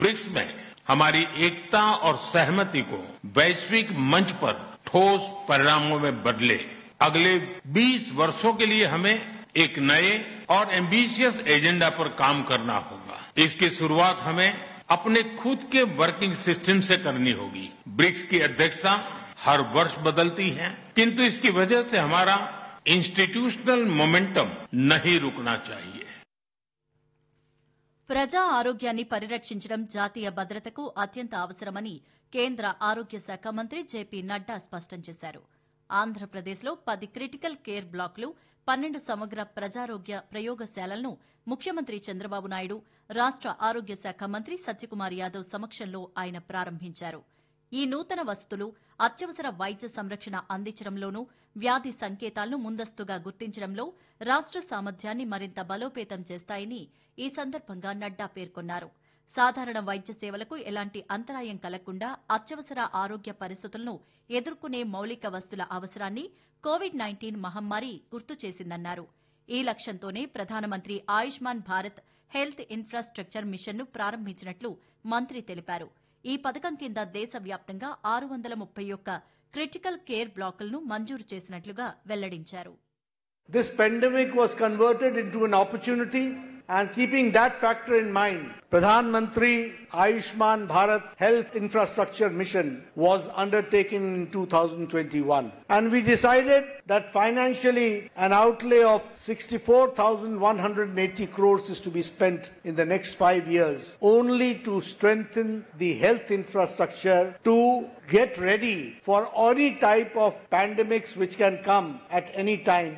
BRICS में हमारी एकता और सहमति को वैश्विक मंच पर ठोस परिणामों में बदले अगले 20 वर्षों के लिए हमें एक नए और एम्बिशियस एजेंडा पर काम करना होगा इसकी शुरुआत हमें अपने खुद के वर्किंग सिस्टम से करनी होगी ब्रिक्स की अध्यक्षता हर वर्ष बदलती है किंतु इसकी वजह से हमारा इंस्टीट्यूशनल मोमेंटम नहीं रुकना चाहिए ప్రజా ఆరోగ్యాన్ని పరిరక్షించడం జాతీయ భద్రతకు అత్యంత అవసరమని కేంద్ర ఆరోగ్య శాఖ మంత్రి జేపీ నడ్డా స్పష్టం చేశారు ఆంధ్రప్రదేశ్లో పది క్రిటికల్ కేర్ బ్లాకులు పన్నెండు సమగ్ర ప్రజారోగ్య ప్రయోగశాలలను ముఖ్యమంత్రి చంద్రబాబు నాయుడు రాష్ట ఆరోగ్య శాఖ మంత్రి సత్యకుమార్ యాదవ్ సమక్షంలో ఆయన ప్రారంభించారు ఈ నూతన వసతులు అత్యవసర వైద్య సంరక్షణ అందించడంలోనూ వ్యాధి సంకేతాలను ముందస్తుగా గుర్తించడంలో రాష్ట సామర్థ్యాన్ని మరింత బలోపేతం చేస్తాయని ఈ సందర్భంగా నడ్డా పేర్కొన్నారు సాధారణ వైద్య సేవలకు ఎలాంటి అంతరాయం కలగకుండా అత్యవసర ఆరోగ్య పరిస్థితులను ఎదుర్కొనే మౌలిక వస్తుల అవసరాన్ని కోవిడ్ నైన్టీన్ మహమ్మారి గుర్తు చేసిందన్నారు ఈ లక్ష్యంతోనే ప్రధానమంత్రి ఆయుష్మాన్ భారత్ హెల్త్ ఇన్ఫ్రాస్ట్రక్చర్ మిషన్ను ప్రారంభించినట్లు మంత్రి తెలిపారు ఈ పథకం కింద దేశవ్యాప్తంగా ఆరు వందల ముప్పై ఒక్క క్రిటికల్ కేర్ బ్లాకులను మంజూరు చేసినట్లుగా వెల్లడించారు This pandemic was converted into an opportunity and keeping that factor in mind, Pradhan Mantri Ayushman Bharat Health Infrastructure Mission was undertaken in 2021. And we decided that financially an outlay of 64,180 crores is to be spent in the next five years only to strengthen the health infrastructure to get ready for any type of pandemics which can come at any time.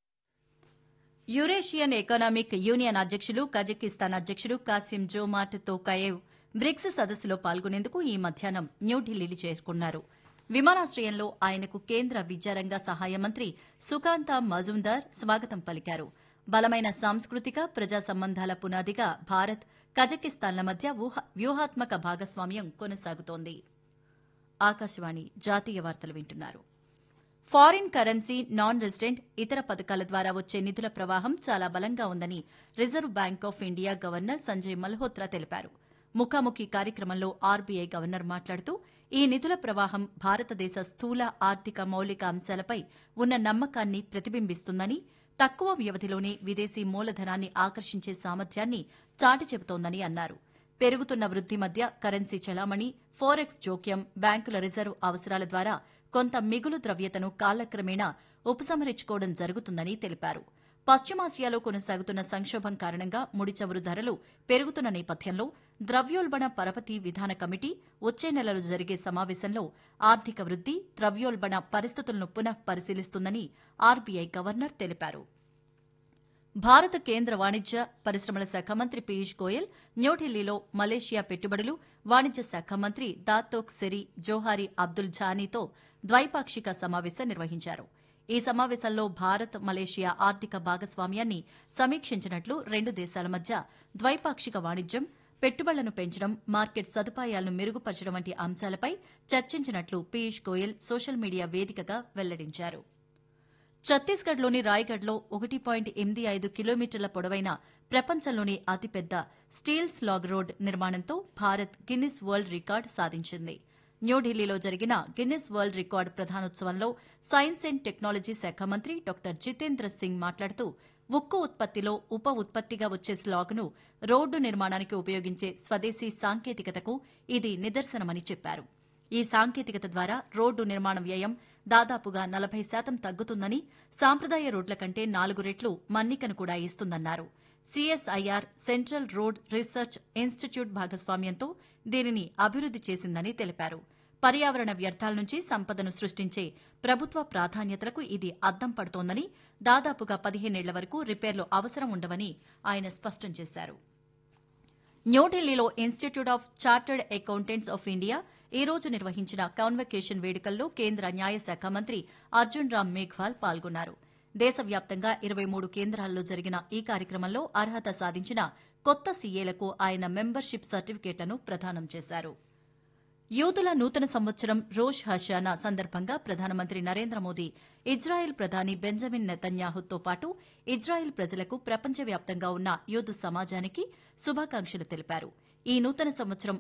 Eurasian economic union అధ్యక్షులు Kazakhstan అధ్యక్షుడు Kassym జోమాట్ తోకాయేవ్ bricks సదస్సులో పాల్గొనేందుకు ఈ మధ్యాహ్నం న్యూఢిల్లీ చేరుకున్నారు విమానాశ్రయంలో ఆయనకు కేంద్ర విద్యారంగ సహాయ మంత్రి సుకాంత మజుందార్ స్వాగతం పలికారు బలమైన సాంస్కృతిక ప్రజా సంబంధాల పునాదిగా భారత్ కజకిస్తాన్ల మధ్య ఊహ- వ్యూహాత్మక భాగస్వామ్యం కొనసాగుతోంది ఆకాశవాణి జాతీయ వార్తలు వింటున్నారు ఫారిన్ కరెన్సీ నాన్ రెసిడెంట్ ఇతర పథకాల ద్వారా వచ్చే నిధుల ప్రవాహం చాలా బలంగా ఉందని reserve bank of India governor Sanjay Malhotra తెలిపారు ముఖాముఖి కార్యక్రమంలో ఆర్బీఐ గవర్నర్ మాట్లాడుతూ ఈ నిధుల ప్రవాహం భారతదేశ స్థూల ఆర్థిక మౌలిక అంశాలపై ఉన్న నమ్మకాన్ని ప్రతిబింబిస్తుందని తక్కువ వ్యవధిలోనే విదేశీ మూలధనాన్ని ఆకర్షించే సామర్థ్యాన్ని చాటి చెబుతోందని అన్నారు పెరుగుతున్న వృద్ది మధ్య కరెన్సీ చలామణి ఫోరెక్స్ జోక్యం బ్యాంకుల రిజర్వ్ అవసరాల ద్వారా కొంత మిగులు ద్రవ్యతను కాలక్రమేణా ఉపసంహరించుకోవడం జరుగుతుందని తెలిపారు పశ్చిమాసియాలో కొనసాగుతున్న సంక్షోభం కారణంగా ముడి చమురు ధరలు పెరుగుతున్న నేపథ్యంలో ద్రవ్యోల్బణ పరపతి విధాన కమిటీ వచ్చే నెలలో జరిగే సమావేశంలో ఆర్థిక వృద్ది ద్రవ్యోల్బణ పరిస్థితులను పునః పరిశీలిస్తుందని ఆర్బీఐ గవర్నర్ తెలిపారు భారత కేంద్ర వాణిజ్య పరిశ్రమల శాఖ మంత్రి పీయూష్ గోయల్ న్యూఢిల్లీలో మలేషియా పెట్టుబడులు వాణిజ్య శాఖ మంత్రి దాతోక్ సెరి జోహారి అబ్దుల్ ఝానీతో ద్వైపాక్షిక సమావేశం నిర్వహించారు ఈ సమావేశంలో భారత్ మలేషియా ఆర్థిక భాగస్వామ్యాన్ని సమీక్షించినట్లు రెండు దేశాల మధ్య ద్వైపాక్షిక వాణిజ్యం పెట్టుబడులను పెంచడం మార్కెట్ సదుపాయాలను మెరుగుపరచడం వంటి అంశాలపై చర్చించినట్లు పీయూష్ గోయల్ సోషల్ మీడియా వేదికగా వెల్లడించారు ఛత్తీస్గఢ్లోని రాయ్గఢ్లో ఒకటి పాయింట్ ఎనిమిది ఐదు కిలోమీటర్ల పొడవైన ప్రపంచంలోని అతిపెద్ద స్టీల్ స్లాగ్ రోడ్ నిర్మాణంతో భారత్ గిన్నిస్ వరల్డ్ రికార్డు సాధించింది న్యూఢిల్లీలో జరిగిన గిన్నిస్ వరల్డ్ రికార్డు ప్రధానోత్సవంలో సైన్స్ అండ్ టెక్నాలజీ శాఖ మంత్రి డాక్టర్ జితేంద్ర సింగ్ మాట్లాడుతూ ఉక్కు ఉత్పత్తిలో ఉప ఉత్పత్తిగా వచ్చే స్లాగ్ను రోడ్డు నిర్మాణానికి ఉపయోగించే స్వదేశీ సాంకేతికతకు ఇది నిదర్శనమని చెప్పారు ఈ సాంకేతికత ద్వారా రోడ్డు నిర్మాణ వ్యయం దాదాపుగా నలభై శాతం తగ్గుతుందని సాంప్రదాయ రోడ్ల కంటే నాలుగు రెట్లు మన్నికను కూడా ఇస్తుందన్నారు CSIR central road research institute భాగస్వామ్యంతో దీనిని అభివృద్ది చేసిందని తెలిపారు పర్యావరణ వ్యర్థాల నుంచి సంపదను సృష్టించే ప్రభుత్వ ప్రాధాన్యతలకు ఇది అద్దం పడుతోందని దాదాపుగా పదిహేనేళ్ల వరకు రిపేర్లు అవసరం ఉండవని ఆయన స్పష్టం చేశారు న్యూఢిల్లీలో institute of chartered accountants of India ఈ రోజు నిర్వహించిన కాన్వకేషన్ వేడుకల్లో కేంద్ర న్యాయశాఖ మంత్రి అర్జున్ రామ్ మేఘ్వాల్ పాల్గొన్నారు దేశవ్యాప్తంగా ఇరవై మూడు కేంద్రాల్లో జరిగిన ఈ కార్యక్రమంలో అర్హత సాధించిన కొత్త సీఏలకు ఆయన మెంబర్షిప్ సర్టిఫికేట్లను ప్రదానం చేశారు యూదుల నూతన సంవత్సరం రోష్ హషానా సందర్భంగా ప్రధానమంత్రి నరేంద్ర మోదీ ఇజ్రాయెల్ ప్రధాని బెంజమిన్ నెతన్యాహుతో పాటు ఇజ్రాయెల్ ప్రజలకు ప్రపంచవ్యాప్తంగా ఉన్న యూదు సమాజానికి శుభాకాంక్షలు తెలిపారు ఈ నూతన సంవత్సరం